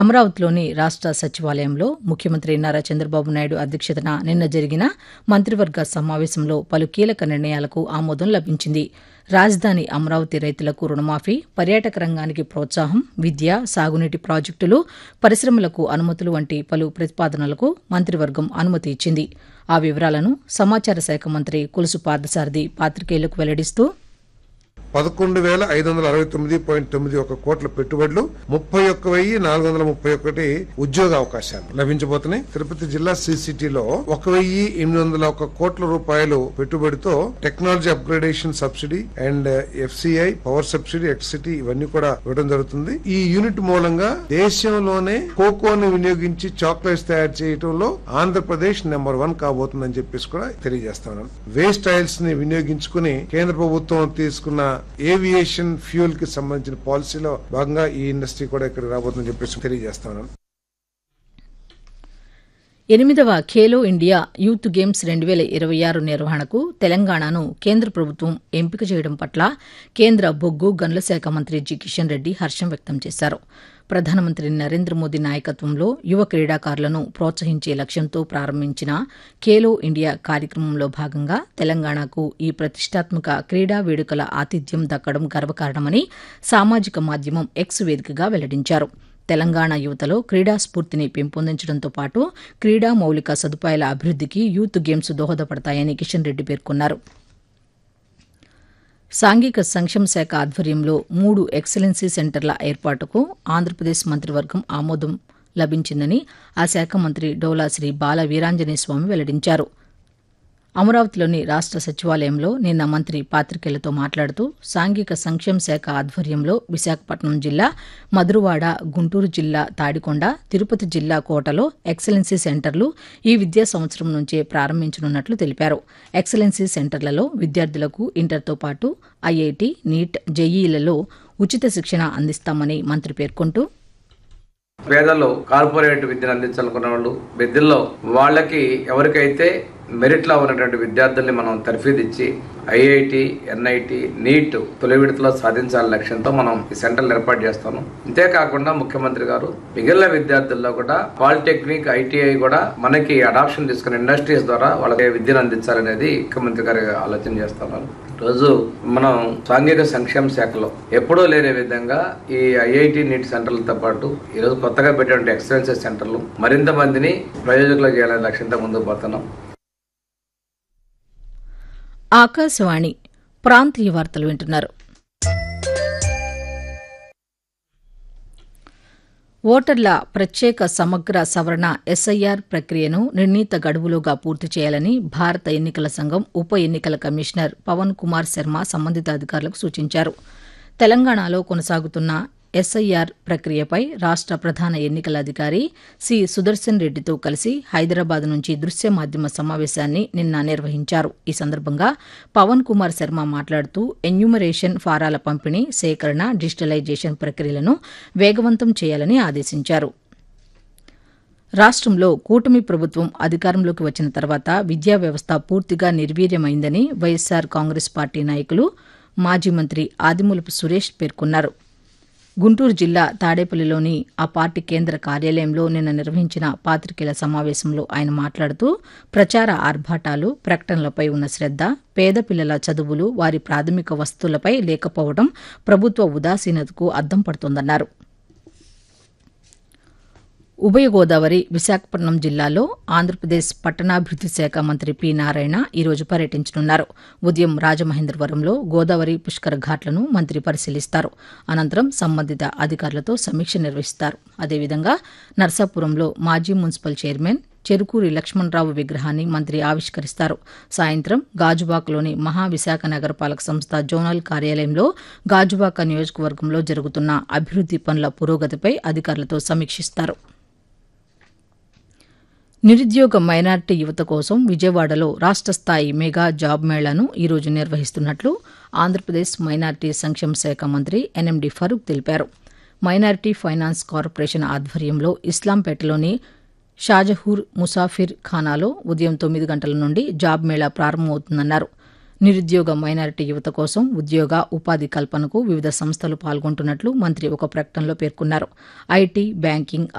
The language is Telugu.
అమరావతిలోని రాష్ట సచివాలయంలో ముఖ్యమంత్రి నారా చంద్రబాబు నాయుడు అధ్యక్షతన నిన్న జరిగిన మంత్రివర్గ సమావేశంలో పలు కీలక నిర్ణయాలకు ఆమోదం లభించింది రాజధాని అమరావతి రైతులకు రుణమాఫీ పర్యాటక రంగానికి ప్రోత్సాహం విద్య సాగునీటి ప్రాజెక్టులు పరిశ్రమలకు అనుమతులు వంటి పలు ప్రతిపాదనలకు మంత్రివర్గం అనుమతి ఇచ్చింది ఆ వివరాలను సమాచార శాఖ మంత్రి కొలుసు పార్థసారథి పాతికేయులకు వెల్లడిస్తూ పదకొండు వేల ఐదు వందల అరవై తొమ్మిది పాయింట్ తొమ్మిది ఒక కోట్ల పెట్టుబడులు ముప్పై ఒక్క వెయ్యి నాలుగు వందల ముప్పై ఒకటి ఉద్యోగ అవకాశాలు లభించబోతున్నాయి తిరుపతి జిల్లా సిసిటిలో ఒక వెయ్యి ఎనిమిది వందల ఒక కోట్ల రూపాయలు పెట్టుబడితో technology upgradation subsidy and FCI power subsidy ఎక్సిటీ ఇవన్నీ కూడా ఇవ్వడం జరుగుతుంది ఈ యూనిట్ మూలంగా దేశంలోనే కోకోని వినియోగించి చాక్లెట్స్ తయారు చేయడంలో ఆంధ్రప్రదేశ్ నెంబర్ వన్ కాబోతుందని చెప్పేసి కూడా తెలియజేస్తాను వేస్ట్ ఆయిల్స్ ని వినియోగించుకుని కేంద్ర ప్రభుత్వం తీసుకున్న ఏవియేషన్ ఫ్యూల్ కి సంబంధించిన పాలసీలో భాగంగా ఈ ఇండస్ట్రీ కూడా ఇక్కడ రాబోతుందని చెప్పేసి తెలియజేస్తాను ఎనిమిదవ ఖేలో ఇండియా యూత్ గేమ్స్ రెండు వేల ఇరవై ఆరు నిర్వహణకు తెలంగాణను కేంద్ర ప్రభుత్వం ఎంపిక చేయడం పట్ల కేంద్ర బొగ్గు గనుల శాఖ మంత్రి జి కిషన్ రెడ్డి హర్షం వ్యక్తం చేశారు ప్రధానమంత్రి నరేంద్ర మోదీ నాయకత్వంలో యువ క్రీడాకారులను ప్రోత్సహించే లక్ష్యంతో ప్రారంభించిన ఖేలో ఇండియా కార్యక్రమంలో భాగంగా తెలంగాణకు ఈ ప్రతిష్టాత్మక క్రీడా వేడుకల ఆతిథ్యం దక్కడం గర్వకారణమని సామాజిక మాధ్యమం ఎక్స్ వేదికగా వెల్లడించారు తెలంగాణ యువతలో క్రీడా స్ఫూర్తిని పెంపొందించడంతో పాటు క్రీడా మౌలిక సదుపాయాల అభివృద్దికి యూత్ గేమ్స్ దోహదపడతాయని కిషన్ రెడ్డి పేర్కొన్నారు సాంఘిక సంక్షేమ శాఖ ఆధ్వర్యంలో మూడు ఎక్సలెన్సీ సెంటర్ల ఏర్పాటుకు ఆంధ్రప్రదేశ్ మంత్రివర్గం ఆమోదం లభించిందని ఆ శాఖ మంత్రి డోలా శ్రీ బాల వీరాంజనేయ స్వామి వెల్లడించారు అమరావతిలోని రాష్ట సచివాలయంలో నిన్న మంత్రి పాతికేయులతో మాట్లాడుతూ సాంఘిక సంక్షేమ శాఖ ఆధ్వర్యంలో విశాఖపట్నం జిల్లా మధురవాడ గుంటూరు జిల్లా తాడికొండ తిరుపతి జిల్లా కోటలో ఎక్సలెన్సీ సెంటర్లు ఈ విద్యా సంవత్సరం నుంచే ప్రారంభించనున్నట్లు తెలిపారు ఎక్సలెన్సీ సెంటర్లలో విద్యార్థులకు ఇంటర్తో పాటు ఐఐటి నీట్ జేఈలలో ఉచిత శిక్షణ అందిస్తామని మంత్రి పేర్కొంటూ పేదలు కార్పొరేట్ విద్యను అందించాలనుకున్న వాళ్ళు విద్యల్లో వాళ్ళకి ఎవరికైతే మెరిట్లో ఉన్నటువంటి విద్యార్థుల్ని మనం తర్ఫీదిచ్చి ఐఐటి ఎన్ఐటి నీట్ తొలి విడతలో సాధించాలనే లక్ష్యంతో మనం ఈ సెంటర్లు ఏర్పాటు చేస్తాము ఇంతేకాకుండా ముఖ్యమంత్రి గారు మిగిలిన విద్యార్థుల్లో కూడా పాలిటెక్నిక్ ఐటీఐ కూడా మనకి అడాప్షన్ తీసుకున్న ఇండస్ట్రీస్ ద్వారా వాళ్ళకి విద్యను అందించాలనేది ముఖ్యమంత్రి గారు ఆలోచన చేస్తున్నారు రోజు మనం సాంఘిక సంక్షేమ శాఖలో ఎప్పుడూ లేని విధంగా ఈ ఐఐటి నీట్ సెంటర్లతో పాటు ఈరోజు కొత్తగా పెట్టినటువంటి ఎక్సలెన్సెస్ సెంటర్లు మరింత మందిని ప్రయోజకులు చేయాలనే లక్ష్యంతో ముందుకు పోతున్నాం ఆకాశవాణి ప్రాంతీయ వార్తలు వింటున్నారు ఓటర్ల ప్రత్యేక సమగ్ర సవరణ ఎస్ఐఆర్ ప్రక్రియను నిర్ణీత గడువులోగా పూర్తి చేయాలని భారత ఎన్నికల సంఘం ఉప ఎన్నికల కమిషనర్ పవన్ కుమార్ శర్మ సంబంధిత అధికారులకు సూచించారు తెలంగాణలో కొనసాగుతున్న ఎస్ఐఆర్ ప్రక్రియపై రాష్ట ప్రధాన ఎన్నికల అధికారి సి సుదర్శన్ రెడ్డితో కలిసి హైదరాబాద్ నుంచి దృశ్య మాధ్యమ సమావేశాన్ని నిన్న నిర్వహించారు ఈ సందర్భంగా పవన్ కుమార్ శర్మ మాట్లాడుతూ ఎన్యూమరేషన్ ఫారాల పంపిణీ సేకరణ డిజిటలైజేషన్ ప్రక్రియలను వేగవంతం చేయాలని ఆదేశించారు రాష్ట్రంలో కూటమి ప్రభుత్వం అధికారంలోకి వచ్చిన తర్వాత విద్యా వ్యవస్థ పూర్తిగా నిర్వీర్యమైందని వైఎస్సార్ కాంగ్రెస్ పార్టీ నాయకులు మాజీ మంత్రి ఆదిమూలపు సురేష్ పేర్కొన్నారు గుంటూరు జిల్లా తాడేపల్లిలోని ఆ పార్టీ కేంద్ర కార్యాలయంలో నిన్న నిర్వహించిన పాతికేయుల సమావేశంలో ఆయన మాట్లాడుతూ ప్రచార ఆర్భాటాలు ప్రకటనలపై ఉన్న శ్రద్ద పేద పిల్లల చదువులు వారి ప్రాథమిక వస్తువులపై లేకపోవడం ప్రభుత్వ ఉదాసీనతకు అద్దం పడుతోందన్నారు ఉభయ గోదావరి విశాఖపట్నం జిల్లాలో ఆంధ్రప్రదేశ్ పట్టణాభివృద్ది శాఖ మంత్రి పి నారాయణ ఈరోజు పర్యటించనున్నారు ఉదయం రాజమహేంద్రవరంలో గోదావరి పుష్కర ఘాట్లను మంత్రి పరిశీలిస్తారు అనంతరం సంబంధిత అధికారులతో సమీక్ష నిర్వహిస్తారు అదేవిధంగా నర్సాపురంలో మాజీ మున్సిపల్ చైర్మన్ చెరుకూరి లక్ష్మణరావు విగ్రహాన్ని మంత్రి ఆవిష్కరిస్తారు సాయంత్రం గాజువాకలోని మహావిశాఖ నగరపాలక సంస్థ జోనల్ కార్యాలయంలో గాజువాక నియోజకవర్గంలో జరుగుతున్న అభివృద్ది పనుల పురోగతిపై అధికారులతో సమీక్షిస్తారు నిరుద్యోగ మైనార్టీ యువత కోసం విజయవాడలో రాష్ట స్థాయి మెగా జాబ్ మేళాను ఈరోజు నిర్వహిస్తున్నట్లు ఆంధ్రప్రదేశ్ మైనార్టీ సంక్షేమ శాఖ మంత్రి ఎన్ఎండి ఫరూక్ తెలిపారు మైనార్టీ ఫైనాన్స్ కార్పొరేషన్ ఆధ్వర్యంలో ఇస్లాంపేటలోని షాజహూర్ ముసాఫిర్ ఖానాలో ఉదయం తొమ్మిది గంటల నుండి జాబ్ మేళా ప్రారంభమవుతుందన్నారు నిరుద్యోగ మైనారిటీ యువత కోసం ఉద్యోగ ఉపాధి కల్పనకు వివిధ సంస్థలు పాల్గొంటున్నట్లు మంత్రి ఒక ప్రకటనలో పేర్కొన్నారు ఐటీ బ్యాంకింగ్